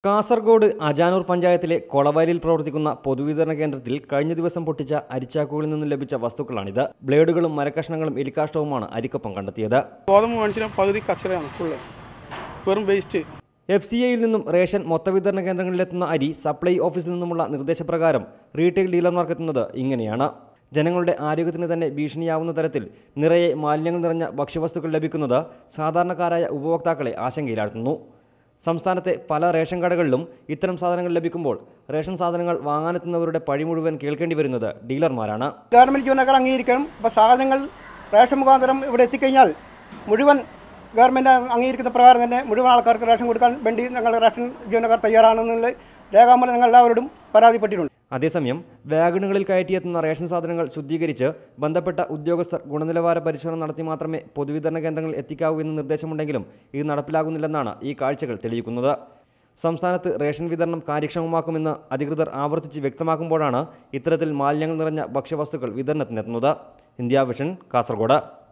കാസർഗോഡ് അജാനൂർ പഞ്ചായത്തിലെ കൊളവയലിൽ പ്രവർത്തിക്കുന്ന പൊതുവിതരണ കേന്ദ്രത്തിൽ കഴിഞ്ഞ ദിവസം പൊട്ടിച്ച അരിച്ചാക്കുകളിൽ നിന്നും ലഭിച്ച വസ്തുക്കളാണിത് ബ്ലേഡുകളും മരക്കഷ്ണങ്ങളും എലിക്കാഷ്ടവുമാണ് അരിക്കൊപ്പം കണ്ടെത്തിയത് ഗോതമ്പ് മേടിച്ചിട്ട് പകുതി കച്ചറയാണ് ഫുള്ള് വെറും വേസ്റ്റ് എഫ് സി ഐയിൽ നിന്നും റേഷൻ മൊത്തവിതരണ കേന്ദ്രങ്ങളിലെത്തുന്ന അരി സപ്ലൈ ഓഫീസിൽ നിന്നുമുള്ള നിർദ്ദേശപ്രകാരം റീറ്റെയിൽ ഡീലർമാർക്ക് എത്തുന്നത് ഇങ്ങനെയാണ് ജനങ്ങളുടെ ആരോഗ്യത്തിന് തന്നെ ഭീഷണിയാവുന്ന തരത്തിൽ നിറയെ മാലിന്യങ്ങൾ നിറഞ്ഞ ഭക്ഷ്യവസ്തുക്കൾ ലഭിക്കുന്നത് സാധാരണക്കാരായ ഉപഭോക്താക്കളെ ആശങ്കയിലാഴ്ത്തുന്നു സംസ്ഥാനത്തെ പല റേഷൻ കടകളിലും ഇത്തരം സാധനങ്ങൾ ലഭിക്കുമ്പോൾ റേഷൻ സാധനങ്ങൾ വാങ്ങാനെത്തുന്നവരുടെ പഴി മുഴുവൻ കേൾക്കേണ്ടി വരുന്നത് ഡീലർമാരാണ് ഗവൺമെൻറ് ജീവനക്കാർ അംഗീകരിക്കണം ഇപ്പോൾ സാധനങ്ങൾ റേഷൻ മുഖാന്തരം ഇവിടെ എത്തിക്കഴിഞ്ഞാൽ മുഴുവൻ ഗവൺമെൻറ് അംഗീകരിക്കുന്ന പ്രകാരം തന്നെ മുഴുവൻ ആൾക്കാർക്ക് റേഷൻ കൊടുക്കാൻ വേണ്ടി ഞങ്ങൾ റേഷൻ ജീവനക്കാർ തയ്യാറാണെന്നുള്ള രേഖാമൂലം ഞങ്ങൾ എല്ലാവരോടും പരാതിപ്പെട്ടിട്ടുണ്ട് അതേസമയം വാഗണുകളിൽ കയറ്റിയെത്തുന്ന റേഷൻ സാധനങ്ങൾ ശുദ്ധീകരിച്ച് ബന്ധപ്പെട്ട ഉദ്യോഗസ്ഥർ ഗുണനിലവാര പരിശോധന നടത്തി മാത്രമേ പൊതുവിതരണ കേന്ദ്രങ്ങളിൽ എത്തിക്കാവൂ എന്ന് നിർദ്ദേശമുണ്ടെങ്കിലും ഇത് നടപ്പിലാകുന്നില്ലെന്നാണ് ഈ കാഴ്ചകൾ തെളിയിക്കുന്നത് സംസ്ഥാനത്ത് റേഷൻ വിതരണം കാര്യക്ഷമമാക്കുമെന്ന് അധികൃതർ ആവർത്തിച്ച് വ്യക്തമാക്കുമ്പോഴാണ് ഇത്തരത്തിൽ മാലിന്യങ്ങൾ നിറഞ്ഞ ഭക്ഷ്യവസ്തുക്കൾ വിതരണത്തിനെത്തുന്നത് ഇന്ത്യ വിഷൻ കാസർഗോഡ്